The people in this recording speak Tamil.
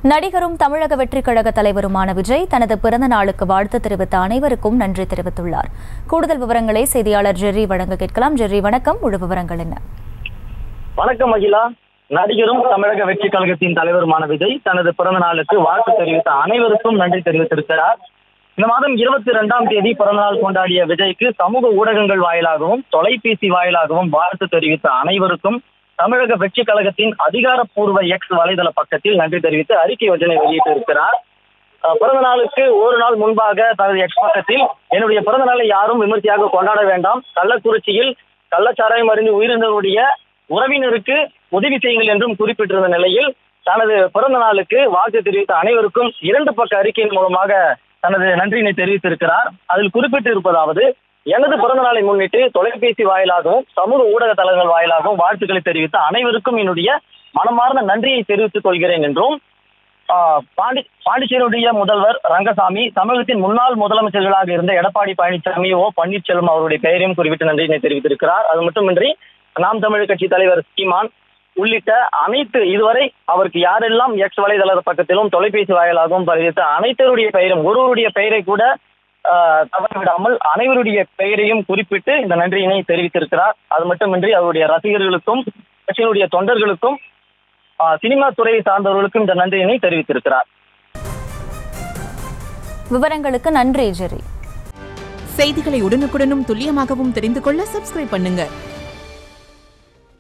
நடிகரும் தமிழக வெற்றிக் கழக தலைவருமான விஜய் தனது பிறந்த நாளுக்கு வாழ்த்து தெரிவித்த அனைவருக்கும் நன்றி தெரிவித்துள்ளார் கூடுதல் விவரங்களை செய்தியாளர் ஜெர்ரி வழங்க கேட்கலாம் ஜெர்ரி வணக்கம் முழு விவரங்கள் என்ன வணக்கம் அகிலா நடிகரும் தமிழக வெற்றி கழகத்தின் தலைவருமான விஜய் தனது பிறந்த நாளுக்கு வாழ்த்து தெரிவித்த அனைவருக்கும் நன்றி தெரிவித்திருக்கிறார் இந்த மாதம் இருபத்தி இரண்டாம் தேதி பிறந்தநாள் கொண்டாடிய விஜய்க்கு சமூக ஊடகங்கள் வாயிலாகவும் தொலைபேசி வாயிலாகவும் வாழ்த்து தெரிவித்த அனைவருக்கும் தமிழக வெற்றி கழகத்தின் அதிகாரப்பூர்வ எக்ஸ் வலைதள பக்கத்தில் நன்றி தெரிவித்து அறிக்கை ஒன்றினை வெளியிட்டிருக்கிறார் அஹ், பிறந்த நாளுக்கு ஒரு நாள் முன்பாக தனது எக்ஸ் பக்கத்தில் என்னுடைய பிறந்த நாளை யாரும் விமர்சையாக கொண்டாட வேண்டாம் கள்ளக்குறிச்சியில் கள்ளச்சாராயம் அறிந்து உயிரிழந்தவருடைய உறவினருக்கு உதவி செய்யுங்கள் என்றும் குறிப்பிட்டிருந்த நிலையில் தனது பிறந்த நாளுக்கு வாழ்த்து தெரிவித்த அனைவருக்கும் இரண்டு பக்க அறிக்கையின் மூலமாக தனது நன்றியினை தெரிவித்திருக்கிறார் அதில் குறிப்பிட்டிருப்பதாவது எனது பிறந்த நாளை முன்னிட்டு தொலைபேசி வாயிலாகவும் சமூக ஊடக தளங்கள் வாயிலாகவும் வாழ்த்துக்களை தெரிவித்த அனைவருக்கும் என்னுடைய மனமார்ந்த நன்றியை தெரிவித்துக் கொள்கிறேன் என்றும் ஆஹ், பாண்டி பாண்டிச்சேரியுடைய முதல்வர் ரங்கசாமி தமிழகத்தின் முன்னாள் முதலமைச்சர்களாக இருந்த எடப்பாடி பழனிசாமி ஓ பன்னீர்செல்வம் அவருடைய பெயரையும் குறிப்பிட்டு நன்றியினை தெரிவித்திருக்கிறார் அது மட்டுமின்றி நாம் தமிழர் கட்சி தலைவர் சீமான் உள்ளிட்ட அனைத்து இதுவரை அவருக்கு யாரெல்லாம் எக்ஸ் வலைதள பக்கத்திலும் தொலைபேசி வாயிலாகவும் தெரிவித்த அனைத்தருடைய பெயரும் ஒருவருடைய பெயரை கூட ஆஹ், தவறவிடாமல் அனைவருடைய பெயரையும் குறிப்பிட்டு இந்த நன்றியினை தெரிவித்திருக்கிறார் அது மட்டுமின்றி அவருடைய ரசிகர்களுக்கும் கட்சியினுடைய தொண்டர்களுக்கும் ஆஹ், சினிமா துறையை சார்ந்தவர்களுக்கும் இந்த நன்றியினை தெரிவித்திருக்கிறார் விவரங்களுக்கு நன்றி ஜெர்ரி செய்திகளை உடனுக்குடனும் துல்லியமாகவும் தெரிந்து கொள்ள சப்ஸ்கிரைப் பண்ணுங்க